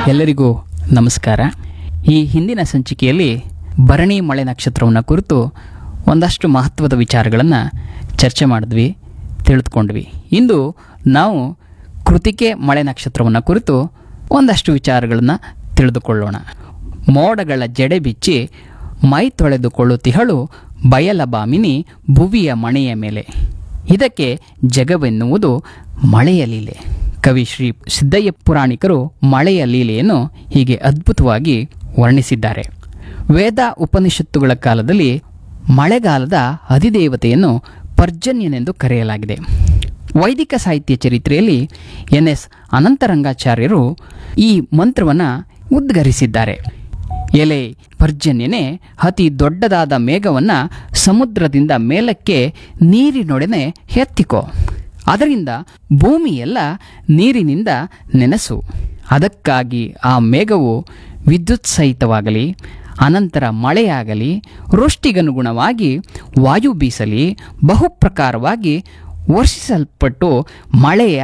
ಎಲ್ಲರಿಗೂ ನಮಸ್ಕಾರ ಈ ಹಿಂದಿನ ಸಂಚಿಕೆಯಲ್ಲಿ ಭರಣಿ ಮಳೆ ನಕ್ಷತ್ರವನ್ನು ಕುರಿತು ಒಂದಷ್ಟು ಮಹತ್ವದ ವಿಚಾರಗಳನ್ನು ಚರ್ಚೆ ಮಾಡಿದ್ವಿ ತಿಳಿದುಕೊಂಡ್ವಿ ಇಂದು ನಾವು ಕೃತಿಕೆ ಮಳೆ ನಕ್ಷತ್ರವನ್ನು ಕುರಿತು ಒಂದಷ್ಟು ವಿಚಾರಗಳನ್ನು ತಿಳಿದುಕೊಳ್ಳೋಣ ಮೋಡಗಳ ಜಡೆ ಬಿಚ್ಚಿ ಮೈ ತೊಳೆದುಕೊಳ್ಳುತ್ತಿಹಳು ಬಯಲ ಬಾಮಿನಿ ಭುವಿಯ ಮಣೆಯ ಮೇಲೆ ಇದಕ್ಕೆ ಜಗವೆನ್ನುವುದು ಮಳೆಯ ಲೀಲೆ ಕವಿ ಶ್ರೀ ಸಿದ್ದಯ್ಯ ಪುರಾಣಿಕರು ಮಳೆಯ ಲೀಲೆಯನ್ನು ಹೀಗೆ ಅದ್ಭುತವಾಗಿ ವರ್ಣಿಸಿದ್ದಾರೆ ವೇದ ಉಪನಿಷತ್ತುಗಳ ಕಾಲದಲ್ಲಿ ಮಳೆಗಾಲದ ಅಧಿದೇವತೆಯನ್ನು ಪರ್ಜನ್ಯನೆಂದು ಕರೆಯಲಾಗಿದೆ ವೈದಿಕ ಸಾಹಿತ್ಯ ಚರಿತ್ರೆಯಲ್ಲಿ ಎನ್ ಎಸ್ ಅನಂತರಂಗಾಚಾರ್ಯರು ಈ ಮಂತ್ರವನ್ನು ಉದ್ಗರಿಸಿದ್ದಾರೆ ಎಲೆ ಪರ್ಜನ್ಯನೇ ಅತಿ ದೊಡ್ಡದಾದ ಮೇಘವನ್ನ ಸಮುದ್ರದಿಂದ ಮೇಲಕ್ಕೆ ನೀರಿನೊಡನೆ ಎತ್ತಿಕೋ ಅದರಿಂದ ಭೂಮಿಯೆಲ್ಲ ನೀರಿನಿಂದ ನೆನೆಸು ಅದಕ್ಕಾಗಿ ಆ ಮೇಘವು ವಿದ್ಯುತ್ ಸಹಿತವಾಗಲಿ ಅನಂತರ ಮಳೆಯಾಗಲಿ ವೃಷ್ಟಿಗನುಗುಣವಾಗಿ ವಾಯು ಬೀಸಲಿ ಬಹುಪ್ರಕಾರವಾಗಿ ವರ್ಷಿಸಲ್ಪಟ್ಟು ಮಳೆಯ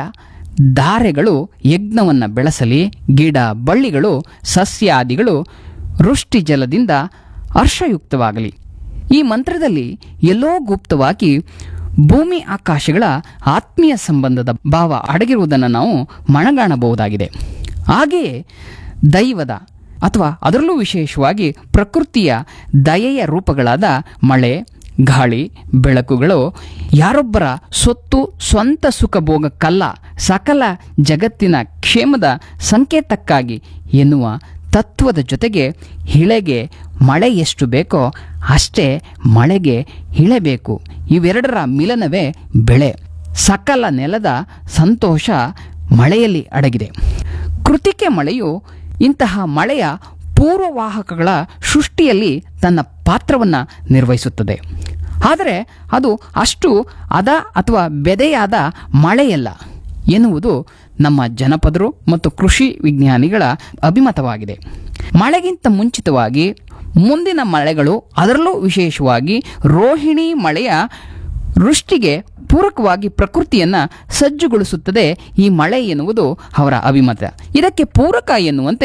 ಧಾರೆಗಳು ಯಜ್ಞವನ್ನು ಬೆಳೆಸಲಿ ಗಿಡ ಬಳ್ಳಿಗಳು ಸಸ್ಯಾದಿಗಳು ವೃಷ್ಟಿ ಜಲದಿಂದ ಹರ್ಷಯುಕ್ತವಾಗಲಿ ಈ ಮಂತ್ರದಲ್ಲಿ ಎಲ್ಲೋ ಗುಪ್ತವಾಗಿ ಭೂಮಿ ಆಕಾಶಗಳ ಆತ್ಮೀಯ ಸಂಬಂಧದ ಭಾವ ಅಡಗಿರುವುದನ್ನು ನಾವು ಮನಗಾಣಬಹುದಾಗಿದೆ ಹಾಗೆಯೇ ದೈವದ ಅಥವಾ ಅದರಲ್ಲೂ ವಿಶೇಷವಾಗಿ ಪ್ರಕೃತಿಯ ದಯೆಯ ರೂಪಗಳಾದ ಮಳೆ ಗಾಳಿ ಬೆಳಕುಗಳು ಯಾರೊಬ್ಬರ ಸೊತ್ತು ಸ್ವಂತ ಸುಖ ಭೋಗಕ್ಕಲ್ಲ ಸಕಲ ಜಗತ್ತಿನ ಕ್ಷೇಮದ ಸಂಕೇತಕ್ಕಾಗಿ ಎನ್ನುವ ತತ್ವದ ಜೊತೆಗೆ ಹಿಳೆಗೆ ಮಳೆ ಎಷ್ಟು ಬೇಕೋ ಅಷ್ಟೇ ಮಳೆಗೆ ಹಿಳೆ ಬೇಕು ಇವೆರಡರ ಮಿಲನವೇ ಬೆಳೆ ಸಕಲ ನೆಲದ ಸಂತೋಷ ಮಳೆಯಲ್ಲಿ ಅಡಗಿದೆ ಕೃತಿಕೆ ಮಳೆಯು ಇಂತಹ ಮಳೆಯ ಪೂರ್ವವಾಹಕಗಳ ಸೃಷ್ಟಿಯಲ್ಲಿ ತನ್ನ ಪಾತ್ರವನ್ನು ನಿರ್ವಹಿಸುತ್ತದೆ ಆದರೆ ಅದು ಅಷ್ಟು ಅದ ಅಥವಾ ಬೆದೆಯಾದ ಮಳೆಯಲ್ಲ ಎನ್ನುವುದು ನಮ್ಮ ಜನಪದರು ಮತ್ತು ಕೃಷಿ ವಿಜ್ಞಾನಿಗಳ ಅಭಿಮತವಾಗಿದೆ ಮಳೆಗಿಂತ ಮುಂಚಿತವಾಗಿ ಮುಂದಿನ ಮಳೆಗಳು ಅದರಲ್ಲೂ ವಿಶೇಷವಾಗಿ ರೋಹಿಣಿ ಮಳೆಯ ವೃಷ್ಟಿಗೆ ಪೂರಕವಾಗಿ ಪ್ರಕೃತಿಯನ್ನು ಸಜ್ಜುಗೊಳಿಸುತ್ತದೆ ಈ ಮಳೆ ಎನ್ನುವುದು ಅವರ ಅಭಿಮತ ಇದಕ್ಕೆ ಪೂರಕ ಎನ್ನುವಂತೆ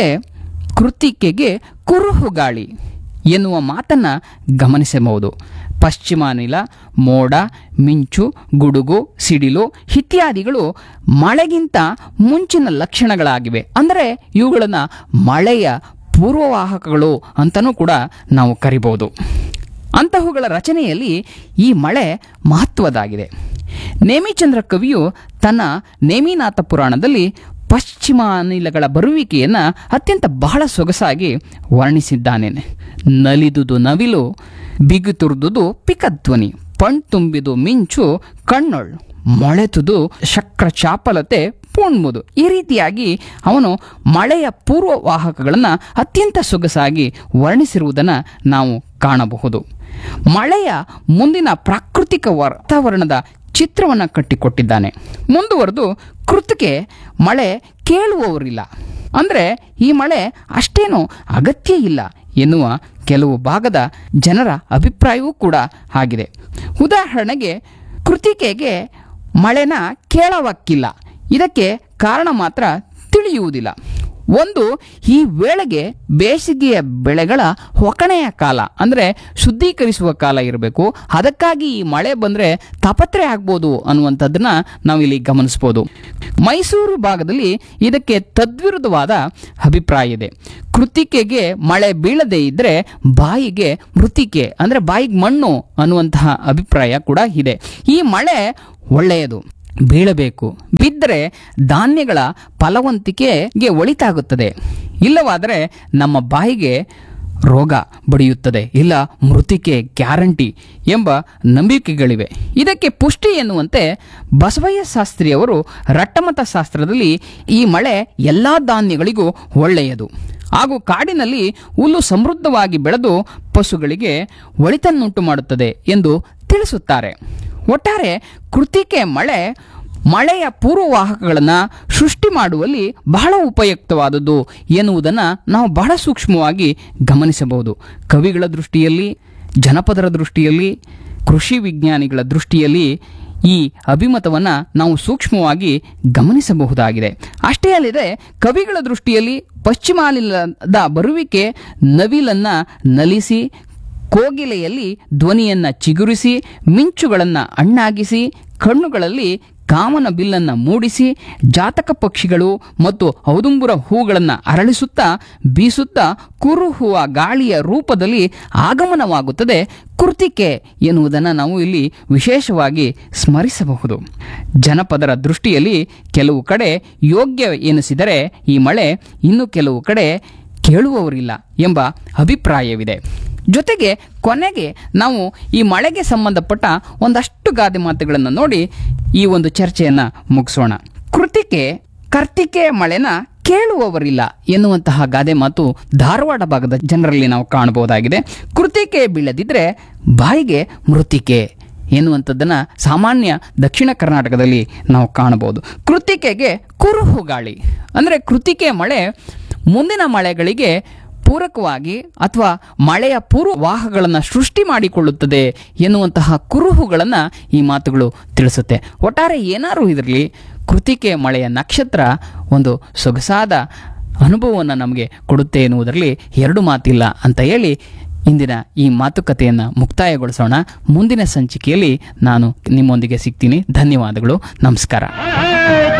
ಕೃತಿಕೆಗೆ ಕುರುಹು ಗಾಳಿ ಎನ್ನುವ ಮಾತನ್ನು ಗಮನಿಸಬಹುದು ಪಶ್ಚಿಮಾನಿಲ ಮೋಡ ಮಿಂಚು ಗುಡುಗು ಸಿಡಿಲು ಇತ್ಯಾದಿಗಳು ಮಳೆಗಿಂತ ಮುಂಚಿನ ಲಕ್ಷಣಗಳಾಗಿವೆ ಅಂದರೆ ಇವುಗಳನ್ನು ಮಳೆಯ ಪೂರ್ವವಾಹಕಗಳು ಅಂತಲೂ ಕೂಡ ನಾವು ಕರಿಬಹುದು ಅಂತಹವುಗಳ ರಚನೆಯಲ್ಲಿ ಈ ಮಳೆ ಮಹತ್ವದಾಗಿದೆ ನೇಮಿಚಂದ್ರ ಕವಿಯು ತನ್ನ ನೇಮಿನಾಥ ಪುರಾಣದಲ್ಲಿ ಪಶ್ಚಿಮ ಅನಿಲಗಳ ಬರುವಿಕೆಯನ್ನು ಅತ್ಯಂತ ಬಹಳ ಸೊಗಸಾಗಿ ವರ್ಣಿಸಿದ್ದಾನೆ ನಲಿದುದು ನವಿಲು ಬಿಗುತುರ್ದುದು ಪಿಕಧ್ವನಿ ಪಣ್ ತುಂಬಿದು ಮಿಂಚು ಕಣ್ಣೊಳ್ ಮೊಳೆತುದು ಶಕ್ರ ಚಾಪಲತೆ ಪೂಣ್ಮುದು ಈ ರೀತಿಯಾಗಿ ಅವನು ಮಳೆಯ ಪೂರ್ವವಾಹಕಗಳನ್ನು ಅತ್ಯಂತ ಸೊಗಸಾಗಿ ವರ್ಣಿಸಿರುವುದನ್ನು ನಾವು ಕಾಣಬಹುದು ಮಳೆಯ ಮುಂದಿನ ಪ್ರಾಕೃತಿಕ ವಾತಾವರಣದ ಚಿತ್ರವನ್ನು ಕಟ್ಟಿಕೊಟ್ಟಿದ್ದಾನೆ ಮುಂದುವರೆದು ಕೃತಿಗೆ ಮಳೆ ಕೇಳುವವರಿಲ್ಲ ಅಂದರೆ ಈ ಮಳೆ ಅಷ್ಟೇನೂ ಅಗತ್ಯ ಇಲ್ಲ ಎನ್ನುವ ಕೆಲವು ಭಾಗದ ಜನರ ಅಭಿಪ್ರಾಯವೂ ಕೂಡ ಆಗಿದೆ ಉದಾಹರಣೆಗೆ ಕೃತಿಕೆಗೆ ಮಳೆನ ಕೇಳವಕ್ಕಿಲ್ಲ ಇದಕ್ಕೆ ಕಾರಣ ಮಾತ್ರ ತಿಳಿಯುವುದಿಲ್ಲ ಒಂದು ಈ ವೇಳೆಗೆ ಬೇಸಿಗೆಯ ಬೆಳೆಗಳ ಹೊಕಣೆಯ ಕಾಲ ಅಂದರೆ ಶುದ್ಧೀಕರಿಸುವ ಕಾಲ ಇರಬೇಕು ಅದಕ್ಕಾಗಿ ಈ ಮಳೆ ಬಂದರೆ ತಪತ್ರೆ ಆಗ್ಬೋದು ಅನ್ನುವಂಥದ್ದನ್ನ ನಾವಿಲ್ಲಿ ಗಮನಿಸ್ಬೋದು ಮೈಸೂರು ಭಾಗದಲ್ಲಿ ಇದಕ್ಕೆ ತದ್ವಿರುದ್ಧವಾದ ಅಭಿಪ್ರಾಯ ಇದೆ ಕೃತಿಕೆಗೆ ಮಳೆ ಬೀಳದೇ ಇದ್ದರೆ ಬಾಯಿಗೆ ಮೃತಿಕೆ ಅಂದರೆ ಬಾಯಿಗೆ ಮಣ್ಣು ಅನ್ನುವಂತಹ ಅಭಿಪ್ರಾಯ ಕೂಡ ಇದೆ ಈ ಮಳೆ ಒಳ್ಳೆಯದು ಬೀಳಬೇಕು ಬಿದ್ದರೆ ಧಾನ್ಯಗಳ ಫಲವಂತಿಕೆಗೆ ಒಳಿತಾಗುತ್ತದೆ ಇಲ್ಲವಾದರೆ ನಮ್ಮ ಬಾಯಿಗೆ ರೋಗ ಬಡಿಯುತ್ತದೆ ಇಲ್ಲ ಮೃತಿಕೆ ಗ್ಯಾರಂಟಿ ಎಂಬ ನಂಬಿಕೆಗಳಿವೆ ಇದಕ್ಕೆ ಪುಷ್ಟಿ ಎನ್ನುವಂತೆ ಬಸವಯ್ಯ ಶಾಸ್ತ್ರಿಯವರು ರಟ್ಟಮತ ಶಾಸ್ತ್ರದಲ್ಲಿ ಈ ಮಳೆ ಎಲ್ಲ ಧಾನ್ಯಗಳಿಗೂ ಒಳ್ಳೆಯದು ಹಾಗೂ ಕಾಡಿನಲ್ಲಿ ಹುಲ್ಲು ಸಮೃದ್ಧವಾಗಿ ಬೆಳೆದು ಪಶುಗಳಿಗೆ ಒಳಿತನ್ನುಂಟು ಮಾಡುತ್ತದೆ ಎಂದು ತಿಳಿಸುತ್ತಾರೆ ಒಟ್ಟಾರೆ ಕೃತಿಕೆ ಮಳೆ ಮಳೆಯ ಪೂರ್ವವಾಹಕಗಳನ್ನು ಸೃಷ್ಟಿ ಮಾಡುವಲ್ಲಿ ಬಹಳ ಉಪಯುಕ್ತವಾದದ್ದು ಎನ್ನುವುದನ್ನು ನಾವು ಬಹಳ ಸೂಕ್ಷ್ಮವಾಗಿ ಗಮನಿಸಬಹುದು ಕವಿಗಳ ದೃಷ್ಟಿಯಲ್ಲಿ ಜನಪದರ ದೃಷ್ಟಿಯಲ್ಲಿ ಕೃಷಿ ವಿಜ್ಞಾನಿಗಳ ದೃಷ್ಟಿಯಲ್ಲಿ ಈ ಅಭಿಮತವನ್ನು ನಾವು ಸೂಕ್ಷ್ಮವಾಗಿ ಗಮನಿಸಬಹುದಾಗಿದೆ ಅಷ್ಟೇ ಅಲ್ಲದೆ ಕವಿಗಳ ದೃಷ್ಟಿಯಲ್ಲಿ ಪಶ್ಚಿಮಾಲಿಲದ ಬರುವಿಕೆ ನವಿಲನ್ನ ನಲಿಸಿ ಕೋಗಿಲೆಯಲ್ಲಿ ಧ್ವನಿಯನ್ನ ಚಿಗುರಿಸಿ ಮಿಂಚುಗಳನ್ನು ಅಣ್ಣಾಗಿಸಿ ಕಣ್ಣುಗಳಲ್ಲಿ ಕಾಮನ ಬಿಲ್ಲನ್ನು ಮೂಡಿಸಿ ಜಾತಕ ಪಕ್ಷಿಗಳು ಮತ್ತು ಔದುಂಬುರ ಹೂಗಳನ್ನು ಅರಳಿಸುತ್ತಾ ಬೀಸುತ್ತಾ ಕುರುಹುವ ಗಾಳಿಯ ರೂಪದಲ್ಲಿ ಆಗಮನವಾಗುತ್ತದೆ ಕೃತಿಕೆ ಎನ್ನುವುದನ್ನು ನಾವು ಇಲ್ಲಿ ವಿಶೇಷವಾಗಿ ಸ್ಮರಿಸಬಹುದು ಜನಪದರ ದೃಷ್ಟಿಯಲ್ಲಿ ಕೆಲವು ಕಡೆ ಯೋಗ್ಯ ಎನಿಸಿದರೆ ಈ ಮಳೆ ಇನ್ನು ಕೆಲವು ಕಡೆ ಕೇಳುವವರಿಲ್ಲ ಎಂಬ ಅಭಿಪ್ರಾಯವಿದೆ ಜೊತೆಗೆ ಕೊನೆಗೆ ನಾವು ಈ ಮಳೆಗೆ ಸಂಬಂಧಪಟ್ಟ ಒಂದಷ್ಟು ಗಾದೆ ಮಾತುಗಳನ್ನು ನೋಡಿ ಈ ಒಂದು ಚರ್ಚೆಯನ್ನು ಮುಗಿಸೋಣ ಕೃತಿಕೆ ಕರ್ತಿಕೆ ಮಳೆನ ಕೇಳುವವರಿಲ್ಲ ಎನ್ನುವಂತಹ ಗಾದೆ ಮಾತು ಧಾರವಾಡ ಭಾಗದ ಜನರಲ್ಲಿ ನಾವು ಕಾಣಬಹುದಾಗಿದೆ ಕೃತಿಕೆ ಬೀಳದಿದ್ರೆ ಬಾಯಿಗೆ ಮೃತಿಕೆ ಎನ್ನುವಂಥದ್ದನ್ನು ಸಾಮಾನ್ಯ ದಕ್ಷಿಣ ಕರ್ನಾಟಕದಲ್ಲಿ ನಾವು ಕಾಣಬಹುದು ಕೃತಿಕೆಗೆ ಕುರುಹು ಗಾಳಿ ಅಂದರೆ ಕೃತಿಕೆ ಮಳೆ ಮುಂದಿನ ಮಳೆಗಳಿಗೆ ಪೂರಕವಾಗಿ ಅಥವಾ ಮಳೆಯ ಪೂರ್ವವಾಹಗಳನ್ನು ಸೃಷ್ಟಿ ಮಾಡಿಕೊಳ್ಳುತ್ತದೆ ಎನ್ನುವಂತಹ ಕುರುಹುಗಳನ್ನು ಈ ಮಾತುಗಳು ತಿಳಿಸುತ್ತೆ ಒಟ್ಟಾರೆ ಏನಾರು ಇದರಲ್ಲಿ ಕೃತಿಕೆ ಮಳೆಯ ನಕ್ಷತ್ರ ಒಂದು ಸೊಗಸಾದ ಅನುಭವವನ್ನು ನಮಗೆ ಕೊಡುತ್ತೆ ಎನ್ನುವುದರಲ್ಲಿ ಎರಡು ಮಾತಿಲ್ಲ ಅಂತ ಹೇಳಿ ಇಂದಿನ ಈ ಮಾತುಕತೆಯನ್ನು ಮುಕ್ತಾಯಗೊಳಿಸೋಣ ಮುಂದಿನ ಸಂಚಿಕೆಯಲ್ಲಿ ನಾನು ನಿಮ್ಮೊಂದಿಗೆ ಸಿಗ್ತೀನಿ ಧನ್ಯವಾದಗಳು ನಮಸ್ಕಾರ